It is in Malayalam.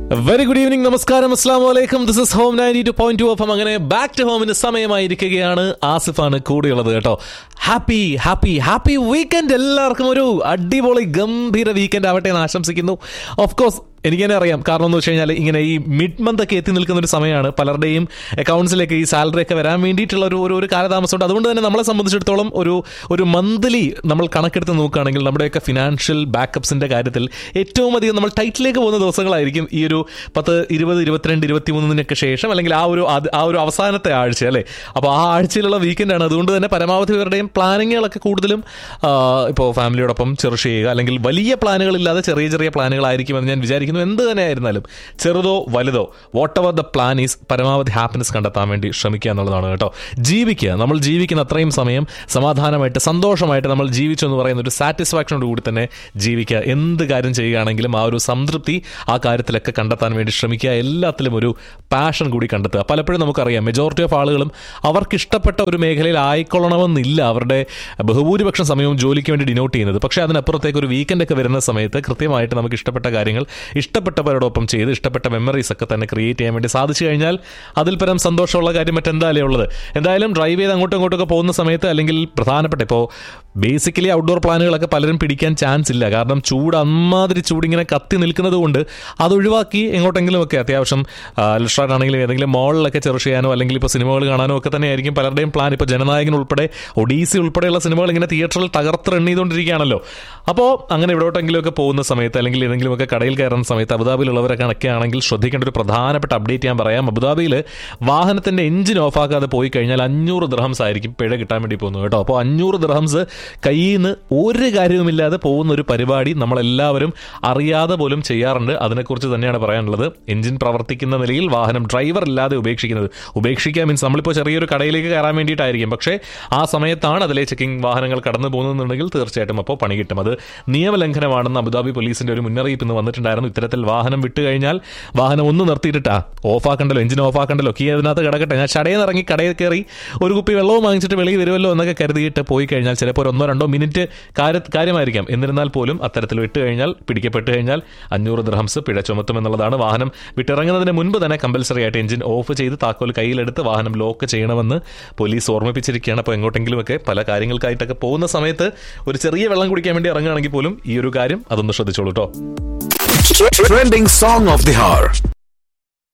വെരി ഗുഡ് ഈവനിങ് നമസ്കാരം അസ്ലാം വലൈക്കും this is home ninety two point two അപ്പം അങ്ങനെ ബാക്ക് ടു ഹോമിന് സമയമായിരിക്കുകയാണ് ആസിഫാണ് കൂടെയുള്ളത് കേട്ടോ ഹാപ്പി ഹാപ്പി ഹാപ്പി വീക്കെൻഡ് എല്ലാവർക്കും ഒരു അടിപൊളി ഗംഭീര വീക്കെൻഡ് ആവട്ടെ എന്ന് ആശംസിക്കുന്നു ഓഫ് കോഴ്സ് എനിക്ക് തന്നെ അറിയാം കാരണം എന്ന് വെച്ച് കഴിഞ്ഞാൽ ഇങ്ങനെ ഈ മിഡ് മന്ത് ഒക്കെ എത്തി നിൽക്കുന്ന ഒരു സമയമാണ് പലരുടെയും അക്കൗണ്ട്സിലേക്ക് ഈ സാലറി ഒക്കെ വരാൻ വേണ്ടിയിട്ടുള്ള ഒരു ഒരു ഒരു കാലതാമസമുണ്ട് അതുകൊണ്ട് തന്നെ നമ്മളെ സംബന്ധിച്ചിടത്തോളം ഒരു ഒരു മന്ത്ലി നമ്മൾ കണക്കെടുത്ത് നോക്കുകയാണെങ്കിൽ നമ്മുടെയൊക്കെ ഫിനാൻഷ്യൽ ബാക്കപ്സിന്റെ കാര്യത്തിൽ ഏറ്റവും അധികം നമ്മൾ ടൈറ്റിലേക്ക് പോകുന്ന ദിവസങ്ങളായിരിക്കും ഈ ഒരു പത്ത് ഇരുപത് ഇരുപത്തിരണ്ട് ഇരുപത്തി മൂന്നിനൊക്കെ ശേഷം അല്ലെങ്കിൽ ആ ഒരു അത് ആ ഒരു അവസാനത്തെ ആഴ്ച അല്ലേ അപ്പോൾ ആ ആഴ്ചയിലുള്ള വീക്കെൻഡാണ് അതുകൊണ്ട് തന്നെ പരമാവധി പേരുടെയും പ്ലാനിങ്ങുകളൊക്കെ കൂടുതലും ഇപ്പോൾ ഫാമിലിയോടൊപ്പം ചെറുഷ് ചെയ്യുക അല്ലെങ്കിൽ വലിയ പ്ലാനുകളില്ലാതെ ചെറിയ ചെറിയ പ്ലാനുകളായിരിക്കുമെന്ന് ഞാൻ വിചാരിക്കുന്നു എന്ത് തന്നെ ആയിരുന്നാലും ചെറുതോ വലുതോ whatever the plan is പരമാവധി ഹാപ്പിനെസ് കണ്ടെത്താൻ വേണ്ടി ശ്രമിക്കുക എന്നുള്ളതാണ് കേട്ടോ ജീവിക്കുക നമ്മൾ ജീവിക്കുന്ന അത്രയും സമയം സമാധാനമായിട്ട് സന്തോഷമായിട്ട് നമ്മൾ ജീവിച്ചു എന്ന് പറയുന്ന ഒരു സാറ്റിസ്ഫാക്ഷനോട് കൂടി തന്നെ ജീവിക്കുക എന്ത് കാര്യം ചെയ്യുകയാണെങ്കിലും ആ ഒരു സംതൃപ്തി ആ കാര്യത്തിലൊക്കെ കണ്ടെത്താൻ വേണ്ടി ശ്രമിക്കുക എല്ലാത്തിലും ഒരു പാഷൻ കൂടി കണ്ടെത്തുക പലപ്പോഴും നമുക്കറിയാം മെജോറിറ്റി ഓഫ് ആളുകളും അവർക്ക് ഇഷ്ടപ്പെട്ട ഒരു മേഖലയിൽ ആയിക്കൊള്ളണമെന്നില്ല അവരുടെ ബഹുഭൂരിപക്ഷം സമയവും ജോലിക്ക് വേണ്ടി ഡിനോട്ട് ചെയ്യുന്നത് പക്ഷേ അതിനപ്പുറത്തേക്ക് ഒരു വീക്കെൻഡ് ഒക്കെ വരുന്ന സമയത്ത് കൃത്യമായിട്ട് നമുക്ക് ഇഷ്ടപ്പെട്ട കാര്യങ്ങൾ ഇഷ്ടപ്പെട്ടവരോടൊപ്പം ചെയ്ത് ഇഷ്ടപ്പെട്ട മെമ്മറീസ് ഒക്കെ തന്നെ ക്രിയേറ്റ് ചെയ്യാൻ വേണ്ടി സാധിച്ചു കഴിഞ്ഞാൽ അതിൽ പരം സന്തോഷമുള്ള കാര്യം മറ്റെന്തായാലേ ഉള്ളത് എന്തായാലും ഡ്രൈവ് ചെയ്ത് അങ്ങോട്ടും ഇങ്ങോട്ടൊക്കെ പോകുന്ന സമയത്ത് അല്ലെങ്കിൽ പ്രധാനപ്പെട്ട ഇപ്പോൾ ബേസിക്കലി ഔട്ട്ഡോർ പ്ലാനുകളൊക്കെ പലരും പിടിക്കാൻ ചാൻസ് ഇല്ല കാരണം ചൂട് അമ്മാതിരി ചൂടിങ്ങനെ കത്തി നിൽക്കുന്നത് കൊണ്ട് അത് ഒഴിവാക്കി എങ്ങോട്ടെങ്കിലും ഒക്കെ അത്യാവശ്യം ലിസ്ട്രാറ്റ് ആണെങ്കിലും ഏതെങ്കിലും മോളിലൊക്കെ ചെറുഷ് ചെയ്യാനോ അല്ലെങ്കിൽ ഇപ്പോൾ സിനിമകൾ കാണാനോ ഒക്കെ തന്നെ ആയിരിക്കും പലരുടെയും പ്ലാൻ ഇപ്പോൾ ജനനായകൻ ഉൾപ്പെടെ ഒഡീസി ഉൾപ്പെടെയുള്ള സിനിമകൾ ഇങ്ങനെ തിയേറ്ററിൽ തകർത്തെണ്ണിയതുകൊണ്ടിരിക്കുകയാണല്ലോ അപ്പോൾ അങ്ങനെ ഇവിടോട്ടെങ്കിലുമൊക്കെ പോകുന്ന സമയത്ത് അല്ലെങ്കിൽ ഏതെങ്കിലുമൊക്കെ കടയിൽ കയറുന്ന സമയത്ത് അബുദാബിയിലുള്ളവരൊക്കെ ഒക്കെ ആണെങ്കിൽ ശ്രദ്ധിക്കേണ്ട ഒരു പ്രധാനപ്പെട്ട അപ്ഡേറ്റ് ഞാൻ പറയാം അബുദാബിയിൽ വാഹനത്തിന്റെ എഞ്ചിൻ ഓഫാക്കാതെ പോയി കഴിഞ്ഞാൽ അഞ്ഞൂറ് ദിർഹംസ് ആയിരിക്കും പിഴ കിട്ടാൻ വേണ്ടി പോകുന്നത് കേട്ടോ അപ്പോൾ അഞ്ഞൂറ് ദിർഹംസ് കയ്യിൽ നിന്ന് ഒരു കാര്യവുമില്ലാതെ പോകുന്ന ഒരു പരിപാടി നമ്മളെല്ലാവരും അറിയാതെ പോലും ചെയ്യാറുണ്ട് അതിനെക്കുറിച്ച് തന്നെയാണ് പറയാനുള്ളത് എഞ്ചിൻ പ്രവർത്തിക്കുന്ന നിലയിൽ വാഹനം ഡ്രൈവർ ഇല്ലാതെ ഉപേക്ഷിക്കുന്നത് ഉപേക്ഷിക്കുക മീൻസ് നമ്മളിപ്പോൾ ചെറിയൊരു കടയിലേക്ക് കയറാൻ വേണ്ടിയിട്ടായിരിക്കും പക്ഷേ ആ സമയത്താണ് അതിലെ ചെക്കിംഗ് വാഹനങ്ങൾ കടന്നു പോകുന്നതെന്നുണ്ടെങ്കിൽ തീർച്ചയായിട്ടും അപ്പോൾ പണി കിട്ടും അത് നിയമലംഘനമാണെന്ന് അബുദാബി പോലീസിന്റെ ഒരു മുന്നറിയിപ്പ് ഇന്ന് വന്നിട്ടുണ്ടായിരുന്നു ഇത്തരത്തിൽ വാഹനം വിട്ട് കഴിഞ്ഞാൽ വാഹനം ഒന്ന് നിർത്തിയിട്ടാ ഓഫാക്കണ്ടല്ലോ എഞ്ചിൻ ഓഫാക്കണ്ടല്ലോ കീ അതിനകത്ത് കിടക്കട്ടെ ഞാൻ ചടയിൽ ഇറങ്ങി കടയിൽ കയറി ഒരു കുപ്പി വെള്ളവും വാങ്ങിച്ചിട്ട് വെളിയിൽ വരുമല്ലോ എന്നൊക്കെ കരുതിയിട്ട് പോയി കഴിഞ്ഞാൽ ചിലപ്പോൾ ഒരു ഒന്നോ രണ്ടോ മിനിറ്റ് കാര്യ കാര്യമായിരിക്കാം എന്നിരുന്നാൽ പോലും അത്തരത്തിൽ വിട്ട് കഴിഞ്ഞാൽ പിടിക്കപ്പെട്ട് കഴിഞ്ഞാൽ അഞ്ഞൂറ് ദ്രഹംസ് പിഴ ചുമത്തുമെന്നുള്ളതാണ് വാഹനം വിട്ടിറങ്ങുന്നതിന് മുൻപ് തന്നെ കമ്പൽസറി ആയിട്ട് എഞ്ചിൻ ഓഫ് ചെയ്ത് താക്കോൽ കയ്യിലെടുത്ത് വാഹനം ലോക്ക് ചെയ്യണമെന്ന് പോലീസ് ഓർമ്മിപ്പിച്ചിരിക്കുകയാണ് അപ്പോൾ എങ്ങോട്ടെങ്കിലുമൊക്കെ പല കാര്യങ്ങൾക്കായിട്ടൊക്കെ പോകുന്ന സമയത്ത് ഒരു ചെറിയ വെള്ളം കുടിക്കാൻ വേണ്ടി ഇറങ്ങുകയാണെങ്കിൽ പോലും ഈ ഒരു കാര്യം അതൊന്ന് ശ്രദ്ധിച്ചോളൂ കേട്ടോ Trending song of the hour.